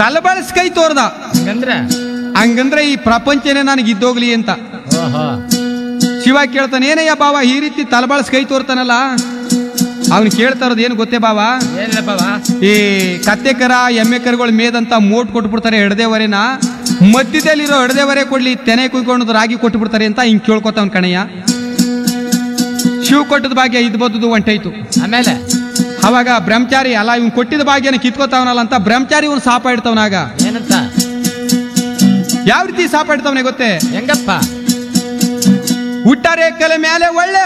ತಲಬಳಸ್ ಕೈ ತೋರ್ದ ಹಂಗಂದ್ರೆ ಹಂಗಂದ್ರೆ ಈ ಪ್ರಪಂಚನೇ ನನಗೆ ಇದ್ದೋಗ್ಲಿ ಅಂತ ಓಹೋ ಶಿವ ಕೇಳ್ತಾನೆ ಏನಯ್ಯ ಬಾವ ಈ ರೀತಿ ತಲಬಳಸ್ ಕೈ ತೋರ್ತಾನಲ್ಲ ಅವನು ಕೇಳ್ತಾ ಇರೋದು ಏನು ಗೊತ್ತೇ ಬಾವ ಏನಿಲ್ಲ ಬಾವ ಈ ಕತ್ತೆ ಕರ ಎಮ್ಮೆ ಕರುಗಳು ಮೇದಂತ ಮೋಟ್ ಕೊಟ್ಬಿಡ್ತಾರೆ ಎಡದೇವರೆನ ಮಧ್ಯದಲ್ಲಿರೋ ಎಡದೇವರೆ ಕೊಡ್ಲಿ ತೆನೆ ಕುಯ್ಕೊಂಡು ರಾಗಿ ಕೊಟ್ಬಿಡ್ತಾರೆ ಅಂತ ಹಿಂಗ್ ಕೇಳ್ಕೊತಾವ್ ಕಣಯ್ಯ ಶಿವ ಕೊಟ್ಟದ ಭಾಗ್ಯ ಇದು ಬದ್ದು ಒಂಟೈತು ಆಮೇಲೆ ಅವಾಗ ಬ್ರಹ್ಮಚಾರಿ ಅಲ್ಲ ಇವ್ನು ಕೊಟ್ಟಿದ ಭಾಗ್ಯನ ಕಿತ್ಕೋತಾವನಲ್ಲ ಅಂತ ಬ್ರಹ್ಮಚಾರಿ ಇವ್ನು ಸಾಪ ಇಡ್ತಾವನಾಗ ಏನಂತ ಯಾವ ರೀತಿ ಸಾಪ ಇಡ್ತಾವನೆ ಗೊತ್ತೇ ಹೆಂಗಪ್ಪ ಹುಟ್ಟಾರೆ ಕಲೆ ಮೇಲೆ ಒಳ್ಳೆ